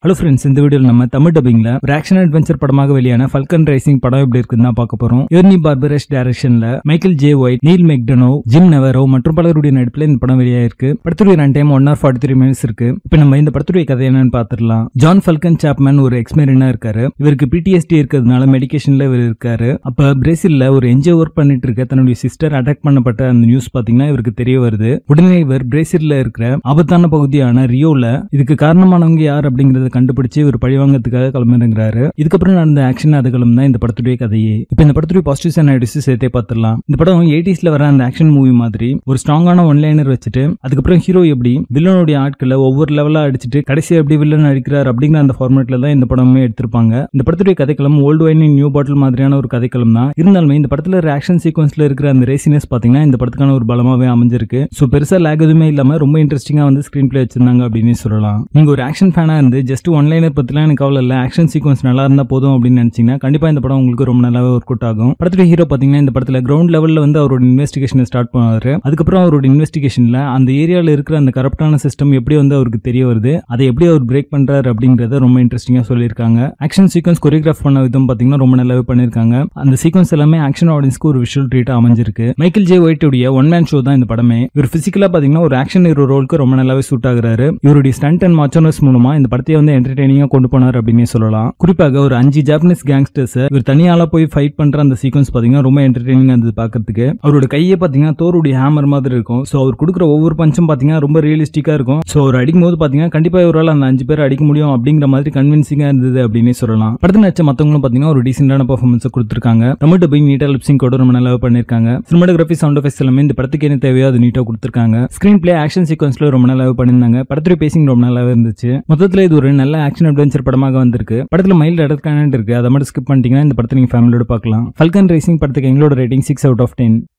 hello friends இந்த வீடியோவில் நம்ம தமிழ் டப்பிங்ல ஒரு ஆக்ஷன் அட்வென்ச்சர் படமாக வெளியான ஃபல்கன் ரைசிங் படம் எப்படி இருக்குன்னு தான் பார்க்க போறோம் எர்னி பார்பரேஷ் டைரக்ஷன்ல Michael Jai White Neal McDonough Jim Navarro மற்றும் பலருடைய நடிப்புல இந்த படம் வெளியாயிருக்கு படத்துடைய run time one hour forty three minutes இருக்கு இப்போ நம்ம இந்த படத்துடைய கதை என்னன்னு பார்த்துடலாம் ஜான் ஃபல்கன் சாப்மேன் ஒரு எக்ஸ்மேரியனா இருக்காரு இவருக்கு பிடிஎஸ்டி இருக்கிறதுனால மெடிகேஷன்ல இவர் இருக்காரு அப்ப பிரேசில்ல ஒரு என்ஜிஓ ஒர்க் பண்ணிட்டு இருக்க தன்னுடைய சிஸ்டர் அட்டாக் பண்ணப்பட்ட அந்த நியூஸ் பாத்தீங்கன்னா இவருக்கு தெரிய வருது உடனே இவர் பிரேசில்ல இருக்கிற ஆபத்தான பகுதியான ரியோல இதுக்கு காரணமானவங்க யார் அப்படிங்கறத கண்டுபிடிச்சு இவர் பழிவாங்கறதுக்காக கிளம்பிடுங்கிறாரு இதுக்கப்புறம் நடந்த ஆக்ஷன் அதுகளும் தான் இந்த படத்துடைய கதையே இப்போ இந்த படத்துடைய பாசிட்டிவ்ஸ் அண்ட் நெகட்டிவ்ஸ் சேர்த்தே பார்த்துடலாம் இந்த படம் எயிட்டிஸ்ல வர அந்த ஆக்ஷன் மூவி மாதிரி ஒரு ஸ்ட்ராங்கான ஒன் லைனர் வச்சுட்டு அதுக்கப்புறம் ஹீரோ எப்படி வில்லனுடைய ஆட்களை ஒவ்வொரு லெவலா அடிச்சுட்டு கடைசியா எப்படி வில்லன் அடிக்கிறார் அப்படிங்கிற அந்த ஃபார்மேட்ல தான் இந்த படமே எடுத்திருப்பாங்க இந்த படத்துடைய கதைக்களம் ஓல்டு வைன் நியூ பாட்டில் மாதிரியான ஒரு கதைக்களம் தான் இருந்தாலுமே இந்த படத்துல ஆக்ஷன் சீக்வன்ஸ்ல இருக்கிற அந்த ரேசினஸ் பாத்தீங்கன்னா இந்த படத்துக்கான ஒரு பலமாவே அமைஞ்சிருக்கு ஸோ பெருசா லேக் எதுவுமே இல்லாம ரொம்ப இன்ட்ரெஸ்டிங்கா வந்து ஸ்கிரீன் பிளே வச்சிருந்தாங்க அப்படின்னு சொல்லலாம் நீங்க ஒரு ஆக்ஷன் ஃபேனா இருந்து ஜஸ்ட் ஒன் லைனர் பத்திலாம் எனக்கு கவலை இல்லை ஆக்ஷன் சீக்வன்ஸ் நல்லா இருந்தா போதும் அப்படின்னு நினைச்சீங்கன்னா கண்டிப்பா இந்த படம் உங்களுக்கு ரொம்ப நல்லாவே ஒர்க் அவுட் ஆகும் படத்துடைய ஹீரோ பாத்தீங்கன்னா இந்த படத்துல கிரவுண்ட் லெவல்ல வந்து அவரோட இன்வெஸ்டிகேஷனை ஸ்டார்ட் பண்ணுவாரு அதுக்கப்புறம் அவரோட இன்வெஸ்டிகேஷன்ல அந்த ஏரியால இருக்கிற அந்த கரப்டான சிஸ்டம் எப்படி வந்து அவருக்கு தெரிய வருது அதை எப்படி அவர் பிரேக் பண்றாரு அப்படிங்கறத ரொம்ப இன்ட்ரெஸ்டிங்கா சொல்லியிருக்காங்க ஆக்ஷன் சீக்வன்ஸ் கொரியோகிராஃப் பண்ண விதம் பாத்தீங்கன்னா ரொம்ப நல்லாவே பண்ணிருக்காங்க அந்த சீக்வன்ஸ் எல்லாமே ஆக்ஷன் ஆடியன்ஸ்க்கு ஒரு விஷுவல் ட்ரீட்டா அமைஞ்சிருக்கு மைக்கேல் ஜே ஒயிட்டுடைய ஒன் மேன் ஷோ தான் இந்த படமே இவர் பிசிக்கலா பாத்தீங்கன்னா ஒரு ஆக்ஷன் ஹீரோ ரோலுக்கு ரொம்ப நல்லாவே சூட் ஆகுறாரு இவருடைய ஸ்டண்ட் அண்ட் மாச்சோனஸ் மூலமா இந்த படத்தையே வந்து என்டர்டெய்னிங்கா கொண்டு போனார் அப்படின்னே சொல்லலாம் குறிப்பாக ஒரு அஞ்சு ஜாப்பனீஸ் கேங்ஸ்டர்ஸ் இவர் தனியால போய் ஃபைட் பண்ற அந்த சீக்வன்ஸ் பாத்தீங்கன்னா ரொம்ப என்டர்டெய்னிங்கா இருந்தது பாக்கிறதுக்கு அவரோட கையே பாத்தீங்கன்னா தோருடைய ஹேமர் மாதிரி இருக்கும் சோ அவர் கொடுக்குற ஒவ்வொரு பஞ்சும் பாத்தீங்கன்னா ரொம்ப ரியலிஸ்டிக்கா இருக்கும் சோ அவர் அடிக்கும் போது பாத்தீங்கன்னா கண்டிப்பா இவரால் அந்த அஞ்சு பேர் அடிக்க முடியும் அப்படிங்கிற மாதிரி கன்வின்சிங்கா இருந்தது அப்படின்னே சொல்லலாம் படத்தில் நடிச்ச மத்தவங்களும் பாத்தீங்கன்னா ஒரு டீசென்டான பர்ஃபார்மன்ஸ் கொடுத்துருக்காங்க தமிழ் டப்பிங் நீட்டா லிப்சிங் கூட ரொம்ப நல்லா பண்ணிருக்காங்க சினிமாட்டோகிராஃபி சவுண்ட் எஃபெக்ட்ஸ் எல்லாமே இந்த படத்துக்கு என்ன தேவையோ அது நீட்டா கொடுத்துருக்காங்க ஸ்கிரீன் பிளே ஆக்ஷன் சீக்வன்ஸ்ல ரொம்ப நல்லாவே பண்ணியிருந்தாங்க படத்துடைய பேசிங் ரொம்ப நல்லாவே இருந்துச்சு மொத்தத்துல இது ஒரு நல்ல ஆக்ஷன் அட்வென்ச்சர் படமாக வந்திருக்கு படத்துல மைல்டு அடர்கான இருக்கு அதை மட்டும் ஸ்கிப் பண்ணிட்டீங்கன்னா இந்த படத்தை நீங்க ஃபேமிலியோட பார்க்கலாம் ஃபல்கன் ரேசிங் படத்துக்கு எங்களோட rating six out of ten